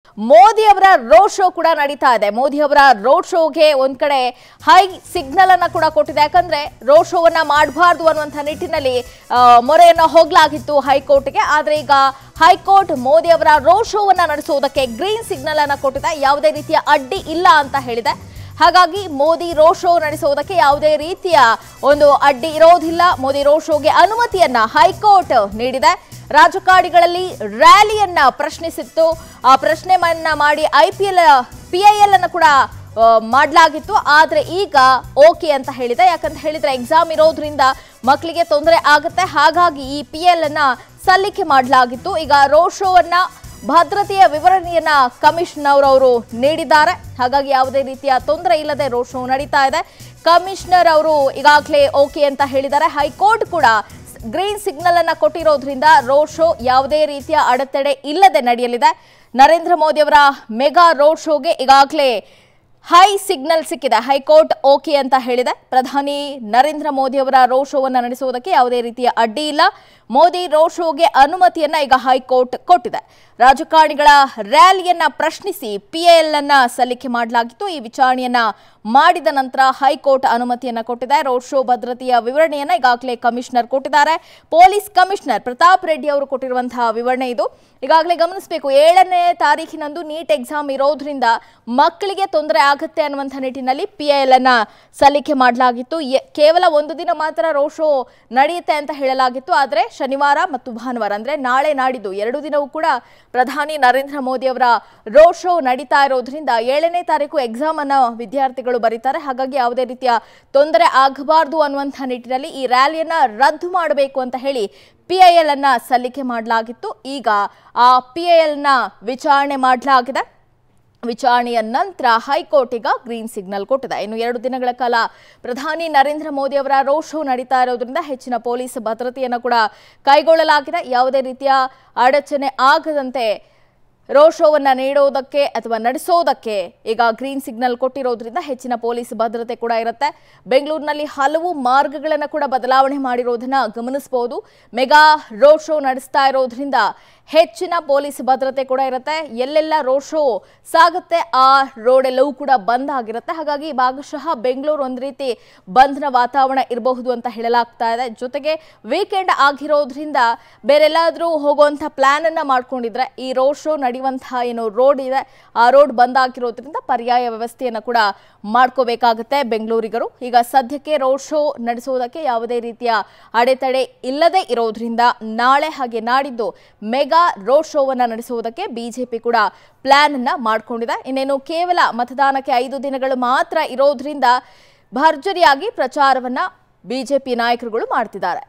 ಮೋದಿ ಅವರ road show ಕೂಡ ನಡೀತಾ ಇದೆ ಮೋದಿ ಅವರ ರೋಡ್ ಶೋಗೆ ಒಂದ್ ಕಡೆ ಹೈ ಸಿಗ್ನಲ್ ಅನ್ನ ಕೂಡ ಕೊಟ್ಟಿದೆ ಯಾಕಂದ್ರೆ ರೋಡ್ ಶೋವನ್ನ ಮಾಡಬಾರ್ದು ಅನ್ನುವಂಥ ನಿಟ್ಟಿನಲ್ಲಿ ಆ, ಮೊರೆಯನ್ನ ಹೋಗ್ಲಾಗಿತ್ತು ಹೈಕೋರ್ಟ್ಗೆ ಆದ್ರೆ ಈಗ ಹೈಕೋರ್ಟ್ ಮೋದಿ ಅವರ ರೋಡ್ ಶೋವನ್ನ ನಡೆಸುವುದಕ್ಕೆ ಗ್ರೀನ್ ಸಿಗ್ನಲ್ ಅನ್ನ ಕೊಟ್ಟಿದೆ ಯಾವುದೇ ರೀತಿಯ ಅಡ್ಡಿ ಇಲ್ಲ ಅಂತ ಹೇಳಿದೆ ಹಾಗಾಗಿ ಮೋದಿ ರೋಡ್ ಶೋ ನಡೆಸುವುದಕ್ಕೆ ಯಾವುದೇ ರೀತಿಯ ಒಂದು ಅಡ್ಡಿ ಇರೋದಿಲ್ಲ ಮೋದಿ ರೋಡ್ ಶೋಗೆ ಅನುಮತಿಯನ್ನ ಹೈಕೋರ್ಟ್ ನೀಡಿದೆ ರಾಜಕಾರಣಿಗಳಲ್ಲಿ ರ್ಯಾಲಿಯನ್ನ ಪ್ರಶ್ನಿಸಿತ್ತು ಆ ಪ್ರಶ್ನೆ ಮನ್ನ ಮಾಡಿ I P L P I L ಅನ್ನು ಕೂಡ ಆ, ಮಾಡಲಾಗಿತ್ತು ಆದ್ರೆ ಈಗ ಓಕೆ ಅಂತ ಹೇಳಿದೆ ಯಾಕಂತ ಹೇಳಿದ್ರೆ ಎಕ್ಸಾಮ್ ಇರೋದ್ರಿಂದ ಮಕ್ಕಳಿಗೆ ತೊಂದರೆ ಆಗುತ್ತೆ ಹಾಗಾಗಿ ಈ ಪಿ ಎಲ್ ಅನ್ನ ಸಲ್ಲಿಕೆ ಮಾಡಲಾಗಿತ್ತು ಈಗ ರೋಡ್ ಶೋ ಅನ್ನ ಭದ್ರತೆಯ ವಿವರಣೆಯನ್ನ ಕಮಿಷನರ್ ಅವರು ನೀಡಿದ್ದಾರೆ ಹಾಗಾಗಿ ಯಾವುದೇ ರೀತಿಯ ತೊಂದರೆ ಇಲ್ಲದೆ ರೋಡ್ ಶೋ ನಡೀತಾ ಇದೆ ಕಮಿಷನರ್ ಅವರು ಈಗಾಗಲೇ ಓಕೆ ಅಂತ ಹೇಳಿದ್ದಾರೆ ಹೈಕೋರ್ಟ್ ಕೂಡ ಗ್ರೀನ್ ಸಿಗ್ನಲ್ ಅನ್ನ ಕೊಟ್ಟಿರೋದ್ರಿಂದ ರೋಡ್ ಶೋ ಯಾವುದೇ ರೀತಿಯ ಅಡೆತಡೆ ಇಲ್ಲದೆ ನಡೆಯಲಿದೆ ನರೇಂದ್ರ ಮೋದಿ ಅವರ ಮೆಗಾ ರೋಡ್ ಶೋಗೆ ಈಗಾಗಲೇ ಹೈ ಸಿಗ್ನಲ್ ಸಿಕ್ಕಿದೆ ಹೈಕೋರ್ಟ್ ಓಕೆ ಅಂತ ಹೇಳಿದೆ ಪ್ರಧಾನಿ ನರೇಂದ್ರ ಮೋದಿ ಅವರ ರೋಡ್ ಶೋವನ್ನು ನಡೆಸುವುದಕ್ಕೆ ಯಾವುದೇ ರೀತಿಯ ಅಡ್ಡಿ ಇಲ್ಲ ಮೋದಿ ರೋಡ್ ಶೋಗೆ ಅನುಮತಿಯನ್ನ ಈಗ ಹೈಕೋರ್ಟ್ ಕೊಟ್ಟಿದೆ ರಾಜಕಾರಣಿಗಳ ರ್ಯಾಲಿಯನ್ನ ಪ್ರಶ್ನಿಸಿ ಪಿಎಲ್ ಅನ್ನ ಸಲ್ಲಿಕೆ ಮಾಡಲಾಗಿತ್ತು ಈ ವಿಚಾರಣೆಯನ್ನ ಮಾಡಿದ ನಂತರ ಹೈಕೋರ್ಟ್ ಅನುಮತಿಯನ್ನ ಕೊಟ್ಟಿದೆ ರೋಡ್ ಶೋ ಭದ್ರತೆಯ ವಿವರಣೆಯನ್ನ ಈಗಾಗಲೇ ಕಮಿಷನರ್ ಕೊಟ್ಟಿದ್ದಾರೆ ಪೊಲೀಸ್ ಕಮಿಷನರ್ ಪ್ರತಾಪ್ ರೆಡ್ಡಿ ಅವರು ಕೊಟ್ಟಿರುವಂತಹ ವಿವರಣೆ ಇದು ಈಗಾಗಲೇ ಗಮನಿಸಬೇಕು ಏಳನೇ ತಾರೀಖಿನಂದು ನೀಟ್ ಎಕ್ಸಾಮ್ ಇರೋದ್ರಿಂದ ಮಕ್ಕಳಿಗೆ ತೊಂದರೆ ಆಗುತ್ತೆ ಅನ್ನುವಂಥ ನಿಟ್ಟಿನಲ್ಲಿ ಪಿ ಎಲ್ ಅನ್ನ ಸಲ್ಲಿಕೆ ಮಾಡಲಾಗಿತ್ತು ಎ- ಕೇವಲ ಒಂದು ದಿನ ಮಾತ್ರ ರೋಡ್ ಶೋ ನಡೆಯುತ್ತೆ ಅಂತ ಹೇಳಲಾಗಿತ್ತು ಆದರೆ ಶನಿವಾರ ಮತ್ತು ಭಾನುವಾರ ಅಂದ್ರೆ ನಾಳೆ ನಾಡಿದ್ದು ಎರಡು ದಿನವೂ ಕೂಡ ಪ್ರಧಾನಿ ನರೇಂದ್ರ ಮೋದಿ ಅವರ ರೋಡ್ ಶೋ ನಡೀತಾ ಇರೋದ್ರಿಂದ ಏಳನೇ ತಾರೀಕು ಎಕ್ಸಾಮ್ ಅನ್ನ ವಿದ್ಯಾರ್ಥಿಗಳು ಬರೀತಾರೆ ಹಾಗಾಗಿ ಯಾವುದೇ ರೀತಿಯ ತೊಂದರೆ ಆಗಬಾರ್ದು ಅನ್ನುವಂಥ ನಿಟ್ಟಿನಲ್ಲಿ ಈ ರ್ಯಾಲಿಯನ್ನ ರದ್ದು ಮಾಡಬೇಕು ಅಂತ ಹೇಳಿ ಪಿಐಎಲ್ ಅನ್ನ ಸಲ್ಲಿಕೆ ಮಾಡಲಾಗಿತ್ತು ಈಗ ಆ ಪಿಐಎಲ್ ನ ವಿಚಾರಣೆ ಮಾಡಲಾಗಿದೆ ವಿಚಾರಣೆಯ ನಂತರ ಹೈಕೋರ್ಟ್ ಈಗ ಗ್ರೀನ್ ಸಿಗ್ನಲ್ ಕೊಟ್ಟಿದೆ ಇನ್ನು ಎರಡು ದಿನಗಳ ಕಾಲ ಪ್ರಧಾನಿ ನರೇಂದ್ರ ಮೋದಿ ಅವರ ರೋಡ್ ಶೋ ನಡೀತಾ ಇರೋದ್ರಿಂದ ಹೆಚ್ಚಿನ ಪೊಲೀಸ್ ಭದ್ರತೆಯನ್ನು ಕೂಡ ಕೈಗೊಳ್ಳಲಾಗಿದೆ ಯಾವುದೇ ರೀತಿಯ ಅಡಚಣೆ ಆಗದಂತೆ ರೋಡ್ ಶೋವನ್ನ ನೀಡೋದಕ್ಕೆ ಅಥವಾ ನಡೆಸೋದಕ್ಕೆ ಈಗ ಗ್ರೀನ್ ಸಿಗ್ನಲ್ ಕೊಟ್ಟಿರೋದ್ರಿಂದ ಹೆಚ್ಚಿನ ಪೊಲೀಸ್ ಭದ್ರತೆ ಕೂಡ ಇರುತ್ತೆ ಬೆಂಗಳೂರಿನಲ್ಲಿ ಹಲವು ಮಾರ್ಗಗಳನ್ನು ಕೂಡ ಬದಲಾವಣೆ ಮಾಡಿರೋದನ್ನ ಗಮನಿಸಬಹುದು ಮೆಗಾ ರೋಡ್ ಶೋ ನಡೆಸ್ತಾ ಇರೋದ್ರಿಂದ ಹೆಚ್ಚಿನ ಪೊಲೀಸ್ ಭದ್ರತೆ ಕೂಡ ಇರುತ್ತೆ ಎಲ್ಲೆಲ್ಲ ರೋಡ್ ಶೋ ಸಾಗುತ್ತೆ ಆ ರೋಡ್ ಎಲ್ಲವೂ ಕೂಡ ಬಂದ್ ಆಗಿರುತ್ತೆ ಹಾಗಾಗಿ ಭಾಗಶಃ ಬೆಂಗಳೂರು ಒಂದು ರೀತಿ ಬಂದ್ನ ವಾತಾವರಣ ಇರಬಹುದು ಅಂತ ಹೇಳಲಾಗ್ತಾ ಇದೆ ಜೊತೆಗೆ ವೀಕೆಂಡ್ ಆಗಿರೋದ್ರಿಂದ ಬೇರೆಲ್ಲಾದ್ರೂ ಹೋಗುವಂಥ ಪ್ಲಾನ್ ಅನ್ನ ಮಾಡ್ಕೊಂಡಿದ್ರೆ ಈ ರೋಡ್ ಶೋ ನಡೆಯುವಂತಹ ಏನು ರೋಡ್ ಇದೆ ಆ ರೋಡ್ ಬಂದ್ ಆಗಿರೋದ್ರಿಂದ ಪರ್ಯಾಯ ವ್ಯವಸ್ಥೆಯನ್ನು ಕೂಡ ಮಾಡ್ಕೋಬೇಕಾಗುತ್ತೆ ಬೆಂಗಳೂರಿಗರು ಈಗ ಸದ್ಯಕ್ಕೆ ರೋಡ್ ಶೋ ನಡೆಸುವುದಕ್ಕೆ ಯಾವುದೇ ರೀತಿಯ ಅಡೆತಡೆ ಇಲ್ಲದೆ ಇರೋದ್ರಿಂದ ನಾಳೆ ಹಾಗೆ ನಾಡಿದ್ದು ಮೆಗಾ ರೋಡ್ ಶೋವನ್ನ ನಡೆಸುವುದಕ್ಕೆ ಬಿಜೆಪಿ ಕೂಡ ಪ್ಲಾನ್ ಅನ್ನ ಮಾಡ್ಕೊಂಡಿದೆ ಇನ್ನೇನು ಕೇವಲ ಮತದಾನಕ್ಕೆ ಐದು ದಿನಗಳು ಮಾತ್ರ ಇರೋದ್ರಿಂದ ಭರ್ಜರಿಯಾಗಿ ಪ್ರಚಾರವನ್ನ ಬಿಜೆಪಿ ನಾಯಕರುಗಳು ಮಾಡ್ತಿದ್ದಾರೆ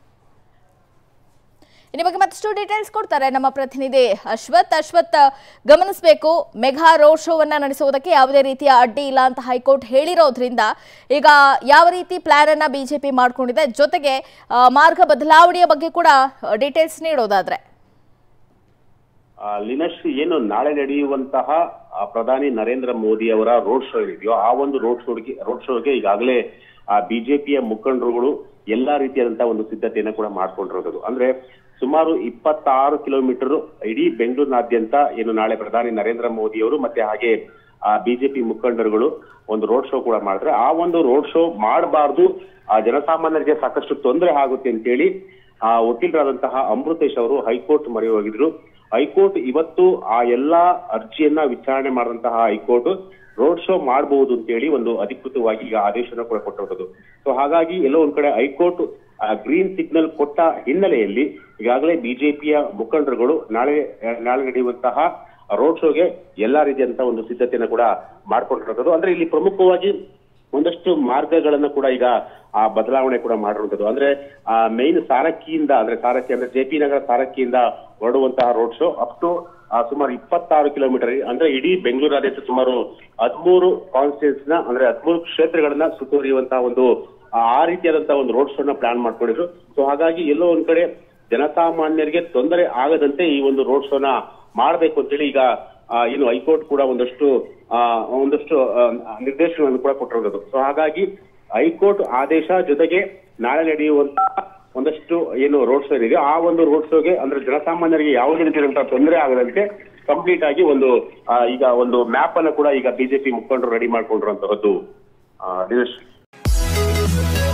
ಇನ್ನು ಬಗ್ಗೆ ಮತ್ತಷ್ಟು ಡೀಟೇಲ್ಸ್ ಕೊಡ್ತಾರೆ ನಮ್ಮ ಪ್ರತಿನಿಧಿ ಅಶ್ವಥ್ ಅಶ್ವಥ್ ಗಮನಿಸಬೇಕು ಮೆಗಾ ರೋಡ್ ಶೋವನ್ನ ನಡೆಸುವುದಕ್ಕೆ ಯಾವುದೇ ರೀತಿಯ ಅಡ್ಡಿ ಇಲ್ಲ ಅಂತ ಹೈಕೋರ್ಟ್ ಹೇಳಿರೋದ್ರಿಂದ ಈಗ ಯಾವ ರೀತಿ ಪ್ಲಾನ್ ಅನ್ನ ಬಿಜೆಪಿ ಮಾಡ್ಕೊಂಡಿದೆ ಜೊತೆಗೆ ಆ, ಮಾರ್ಗ ಬದಲಾವಣೆಯ ಬಗ್ಗೆ ಕೂಡ ಡೀಟೇಲ್ಸ್ ನೀಡೋದಾದ್ರೆ ಆ, ಲಿನಶ್ ಏನು ನಾಳೆ ನಡೆಯುವಂತಹ ಆ, ಪ್ರಧಾನಿ ನರೇಂದ್ರ ಮೋದಿ ಅವರ ರೋಡ್ ಶೋ ಇದೆಯೋ ಆ ಒಂದು ರೋಡ್ ಶೋಗೆ ರೋಡ್ ಶೋಗೆ ಈಗಾಗಲೇ ಆ ಬಿಜೆಪಿಯ ಮುಖಂಡರುಗಳು ಎಲ್ಲಾ ರೀತಿಯಾದಂತಹ ಒಂದು ಸಿದ್ಧತೆಯನ್ನ ಕೂಡ ಮಾಡ್ಕೊಂಡಿರೋದು ಅಂದ್ರೆ ಸುಮಾರು ಇಪ್ಪತ್ತಾರು ಕಿಲೋಮೀಟರ್ ಇಡೀ ಬೆಂಗಳೂರಿನಾದ್ಯಂತ ಏನು ನಾಳೆ ಪ್ರಧಾನಿ ನರೇಂದ್ರ ಮೋದಿ ಅವರು ಮತ್ತೆ ಹಾಗೆ ಆ ಬಿಜೆಪಿ ಮುಖಂಡರುಗಳು ಒಂದು ರೋಡ್ ಶೋ ಕೂಡ ಮಾಡಿದ್ರೆ ಆ ಒಂದು ರೋಡ್ ಶೋ ಮಾಡಬಾರ್ದು ಆ ಜನಸಾಮಾನ್ಯರಿಗೆ ಸಾಕಷ್ಟು ತೊಂದರೆ ಆಗುತ್ತೆ ಅಂತೇಳಿ ಆ ವಕೀಲರಾದಂತಹ ಅಮೃತೇಶ್ ಅವರು ಹೈಕೋರ್ಟ್ ಮೊರೆ ಹೋಗಿದ್ರು ಹೈಕೋರ್ಟ್ ಇವತ್ತು ಆ ಎಲ್ಲಾ ಅರ್ಜಿಯನ್ನ ವಿಚಾರಣೆ ಮಾಡಿದಂತಹ ಹೈಕೋರ್ಟ್ ರೋಡ್ ಶೋ ಮಾಡಬಹುದು ಅಂತೇಳಿ ಒಂದು ಅಧಿಕೃತವಾಗಿ ಈಗ ಆದೇಶನ ಕೂಡ ಕೊಟ್ಟಿರೋದು ಸೊ ಹಾಗಾಗಿ ಎಲ್ಲೋ ಒಂದ್ ಕಡೆ ಹೈಕೋರ್ಟ್ ಗ್ರೀನ್ ಸಿಗ್ನಲ್ ಕೊಟ್ಟ ಹಿನ್ನೆಲೆಯಲ್ಲಿ ಈಗಾಗಲೇ ಬಿಜೆಪಿಯ ಮುಖಂಡರುಗಳು ನಾಳೆ ನಾಳೆ ನಡೆಯುವಂತಹ ರೋಡ್ ಶೋಗೆ ಎಲ್ಲಾ ರೀತಿಯಂತಹ ಒಂದು ಸಿದ್ಧತೆಯನ್ನ ಕೂಡ ಮಾಡ್ಕೊಂಡಿರೋದು ಅಂದ್ರೆ ಇಲ್ಲಿ ಪ್ರಮುಖವಾಗಿ ಒಂದಷ್ಟು ಮಾರ್ಗಗಳನ್ನ ಕೂಡ ಈಗ ಆ ಬದಲಾವಣೆ ಕೂಡ ಮಾಡಿರುವಂತದ್ದು ಅಂದ್ರೆ ಆ ಮೈನ್ ಸಾರಕ್ಕಿಯಿಂದ ಅಂದ್ರೆ ಸಾರಕ್ಕಿ ಅಂದ್ರೆ ಜೆ ಪಿ ನಗರ ಸಾರಕ್ಕಿಯಿಂದ ಹೊರಡುವಂತಹ ರೋಡ್ ಶೋ ಅಪ್ ಟು ಸುಮಾರು ಇಪ್ಪತ್ತಾರು ಕಿಲೋಮೀಟರ್ ಅಂದ್ರೆ ಇಡೀ ಬೆಂಗಳೂರಾದ್ಯಂತ ಸುಮಾರು ಹದಿಮೂರು ಕಾನ್ಸ್ಟಿಟ್ಯೂನ್ಸ್ ನ ಅಂದ್ರೆ ಹದಿಮೂರು ಕ್ಷೇತ್ರಗಳನ್ನ ಸುತ್ತುವರಿಯುವಂತಹ ಒಂದು ಆ ಆ ರೀತಿಯಾದಂತಹ ಒಂದು ರೋಡ್ ಶೋನ ಪ್ಲಾನ್ ಮಾಡ್ಕೊಂಡಿದ್ರು ಸೊ ಹಾಗಾಗಿ ಎಲ್ಲೋ ಒಂದ್ ಕಡೆ ಜನಸಾಮಾನ್ಯರಿಗೆ ತೊಂದರೆ ಆಗದಂತೆ ಈ ಒಂದು ರೋಡ್ ಶೋನ ಮಾಡ್ಬೇಕು ಅಂತೇಳಿ ಈಗ ಆ, ಏನು ಹೈಕೋರ್ಟ್ ಕೂಡ ಒಂದಷ್ಟು ಆ, ಒಂದಷ್ಟು ಆ, ನಿರ್ದೇಶನವನ್ನು ಕೂಡ ಕೊಟ್ಟಿರೋದು ಸೊ ಹಾಗಾಗಿ ಹೈಕೋರ್ಟ್ ಆದೇಶ ಜೊತೆಗೆ ನಾಳೆ ನಡೆಯುವಂತಹ ಒಂದಷ್ಟು ಏನು ರೋಡ್ ಶೋ ಇದೆ ಆ ಒಂದು ರೋಡ್ ಶೋಗೆ ಅಂದ್ರೆ ಜನಸಾಮಾನ್ಯರಿಗೆ ಯಾವುದೇ ರೀತಿಯಾದಂತಹ ತೊಂದರೆ ಆಗದಂತೆ ಕಂಪ್ಲೀಟ್ ಆಗಿ ಒಂದು ಆ, ಈಗ ಒಂದು ಮ್ಯಾಪ್ ಅನ್ನು ಕೂಡ ಈಗ ಬಿಜೆಪಿ ಮುಖಂಡರು ರೆಡಿ ಮಾಡ್ಕೊಂಡಿರುವಂತಹದ್ದು ದಿನೇಶ್